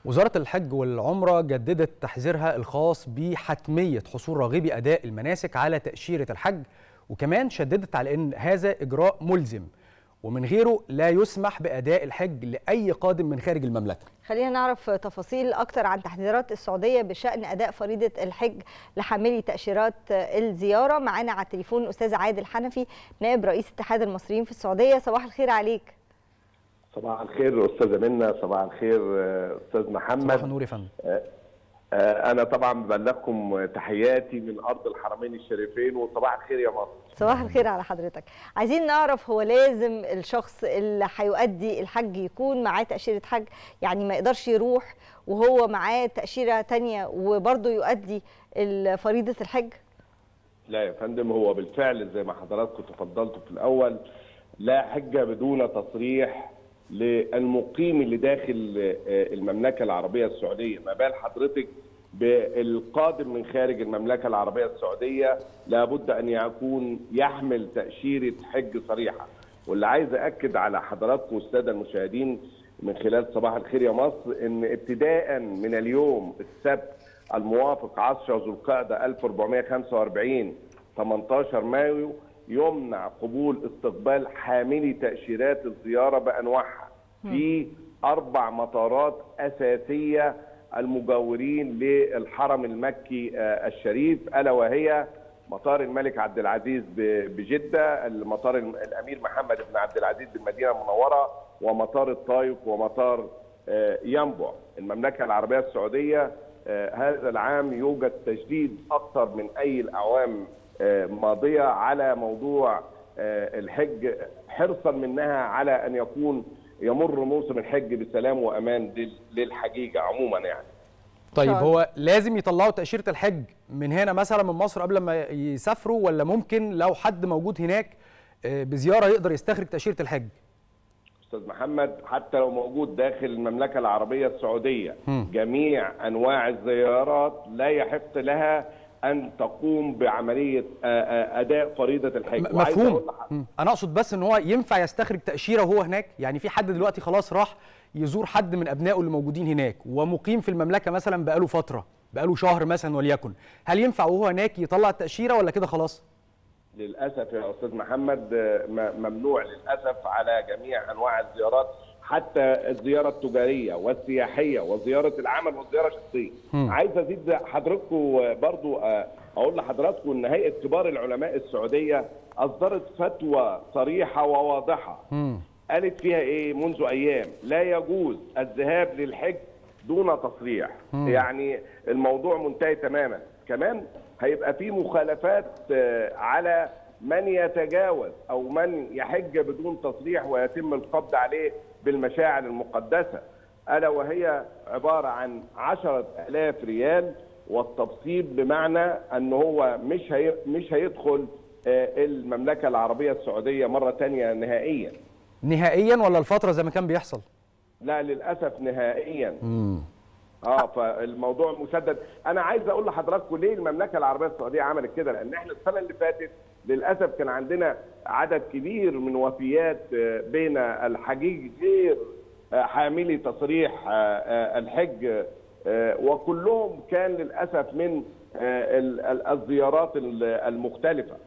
وزارة الحج والعمرة جددت تحذيرها الخاص بحتمية حصول راغبي أداء المناسك على تأشيرة الحج وكمان شددت على أن هذا إجراء ملزم ومن غيره لا يسمح بأداء الحج لأي قادم من خارج المملكة خلينا نعرف تفاصيل أكتر عن تحذيرات السعودية بشأن أداء فريضة الحج لحاملي تأشيرات الزيارة معانا على التليفون الأستاذ عادل حنفي نائب رئيس اتحاد المصريين في السعودية صباح الخير عليك صباح الخير استاذه منى صباح الخير استاذ محمد صباح النور يا فندم انا طبعا ببلغكم تحياتي من ارض الحرمين الشريفين وصباح الخير يا مصر صباح الخير على حضرتك عايزين نعرف هو لازم الشخص اللي هيؤدي الحج يكون معاه تاشيره حج يعني ما يقدرش يروح وهو معاه تاشيره تانية وبرضه يؤدي فريضه الحج لا يا فندم هو بالفعل زي ما حضراتكم تفضلتوا في الاول لا حجه بدون تصريح للمقيم اللي داخل المملكه العربيه السعوديه ما بال حضرتك بالقادم من خارج المملكه العربيه السعوديه لابد ان يكون يحمل تاشيره حج صريحه واللي عايز اكد على حضراتكم الساده المشاهدين من خلال صباح الخير يا مصر ان ابتداء من اليوم السبت الموافق 10 ذو القعده 1445 18 مايو يمنع قبول استقبال حاملي تأشيرات الزيارة بأنواعها في أربع مطارات أساسية المجاورين للحرم المكي الشريف ألا وهي مطار الملك عبد العزيز بجدة المطار الأمير محمد بن عبد العزيز بالمدينة المنورة ومطار الطايف ومطار ينبع المملكة العربية السعودية هذا العام يوجد تجديد أكثر من أي الأعوام ماضيه على موضوع الحج حرصا منها على ان يكون يمر موسم الحج بسلام وامان للحجيجه عموما يعني. طيب هو لازم يطلعوا تاشيره الحج من هنا مثلا من مصر قبل ما يسافروا ولا ممكن لو حد موجود هناك بزياره يقدر يستخرج تاشيره الحج؟ استاذ محمد حتى لو موجود داخل المملكه العربيه السعوديه م. جميع انواع الزيارات لا يحق لها ان تقوم بعمليه اداء فريضه الحج مفهوم انا اقصد بس ان هو ينفع يستخرج تاشيره وهو هناك يعني في حد دلوقتي خلاص راح يزور حد من ابنائه اللي موجودين هناك ومقيم في المملكه مثلا بقاله فتره بقاله شهر مثلا وليكن هل ينفع وهو هناك يطلع التاشيره ولا كده خلاص للاسف يا استاذ محمد ممنوع للاسف على جميع انواع الزيارات حتى الزياره التجاريه والسياحيه وزياره العمل والزياره الشخصيه. عايز ازيد حضراتكم برضو اقول لحضراتكم ان هيئه كبار العلماء السعوديه اصدرت فتوى صريحه وواضحه. م. قالت فيها ايه منذ ايام لا يجوز الذهاب للحج دون تصريح. م. يعني الموضوع منتهي تماما. كمان هيبقى في مخالفات على من يتجاوز او من يحج بدون تصريح ويتم القبض عليه بالمشاعر المقدسة ألا وهي عبارة عن عشرة ألاف ريال والتبسيط بمعنى أن هو مش هي مش هيدخل المملكة العربية السعودية مرة تانية نهائيا نهائيا ولا الفترة زي ما كان بيحصل؟ لا للأسف نهائيا مم. اه فالموضوع مسدد انا عايز اقول لحضراتكم ليه المملكه العربيه السعوديه عملت كده لان احنا السنه اللي فاتت للاسف كان عندنا عدد كبير من وفيات بين الحجيج غير حاملي تصريح الحج وكلهم كان للاسف من الزيارات المختلفه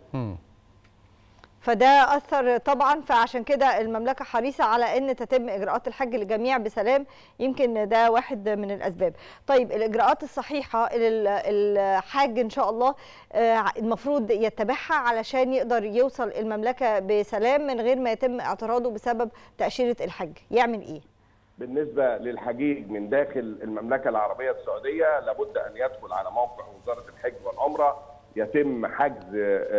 فده اثر طبعا فعشان كده المملكه حريصه على ان تتم اجراءات الحج للجميع بسلام يمكن ده واحد من الاسباب طيب الاجراءات الصحيحه الحاج ان شاء الله المفروض يتبعها علشان يقدر يوصل المملكه بسلام من غير ما يتم اعتراضه بسبب تاشيره الحج يعمل ايه بالنسبه للحجيج من داخل المملكه العربيه السعوديه لابد ان يدخل على موقع وزاره الحج والعمره يتم حجز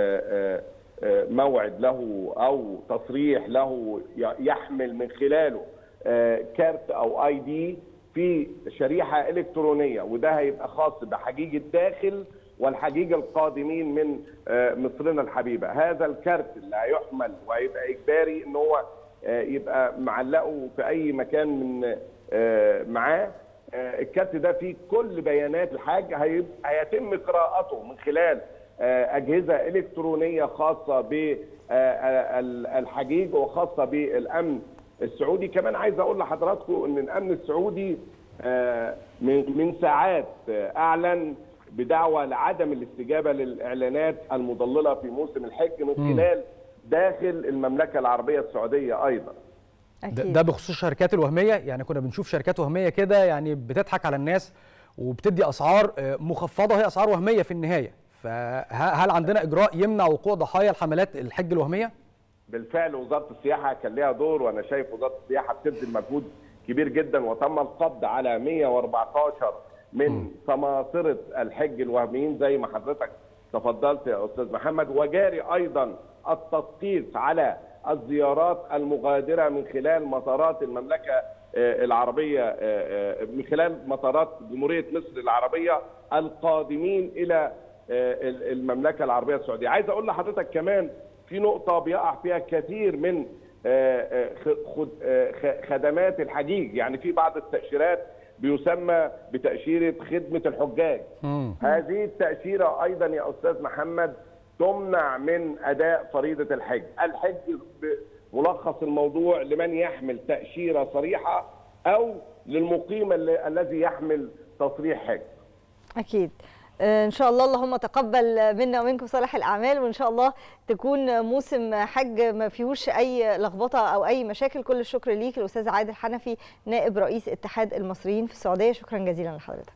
موعد له او تصريح له يحمل من خلاله كارت او اي دي في شريحه الكترونيه وده هيبقى خاص بحجيج الداخل والحجيج القادمين من مصرنا الحبيبه هذا الكارت اللي هيحمل وهيبقى اجباري ان هو يبقى معلقه في اي مكان من معاه الكارت ده فيه كل بيانات الحاج هيتم قراءته من خلال اجهزه الكترونيه خاصه بالحجيج وخاصه بالامن السعودي كمان عايز اقول لحضراتكم ان الامن السعودي من من ساعات اعلن بدعوى لعدم الاستجابه للاعلانات المضلله في موسم الحج من خلال داخل المملكه العربيه السعوديه ايضا. أكيد. ده بخصوص الشركات الوهميه يعني كنا بنشوف شركات وهميه كده يعني بتضحك على الناس وبتدي اسعار مخفضه هي اسعار وهميه في النهايه فهل عندنا اجراء يمنع وقوع ضحايا الحملات الحج الوهميه؟ بالفعل وزاره السياحه كان لها دور وانا شايف وزاره السياحه بتبذل مجهود كبير جدا وتم القبض على 114 من سماسره الحج الوهميين زي ما حضرتك تفضلت يا استاذ محمد وجاري ايضا التدقيق على الزيارات المغادره من خلال مطارات المملكه العربيه من خلال مطارات جمهوريه مصر العربيه القادمين الى المملكه العربيه السعوديه عايز اقول لحضرتك كمان في نقطه بيقع فيها كثير من خدمات الحجيج يعني في بعض التاشيرات بيسمى بتاشيره خدمه الحجاج هذه التاشيره ايضا يا استاذ محمد تمنع من اداء فريضه الحج الحج ملخص الموضوع لمن يحمل تاشيره صريحه او للمقيم الذي يحمل تصريح حج اكيد ان شاء الله اللهم تقبل منا ومنكم صالح الاعمال وان شاء الله تكون موسم حج ما فيهوش اي لخبطه او اي مشاكل كل الشكر ليك الاستاذ عادل حنفي نائب رئيس اتحاد المصريين في السعوديه شكرا جزيلا لحضرتك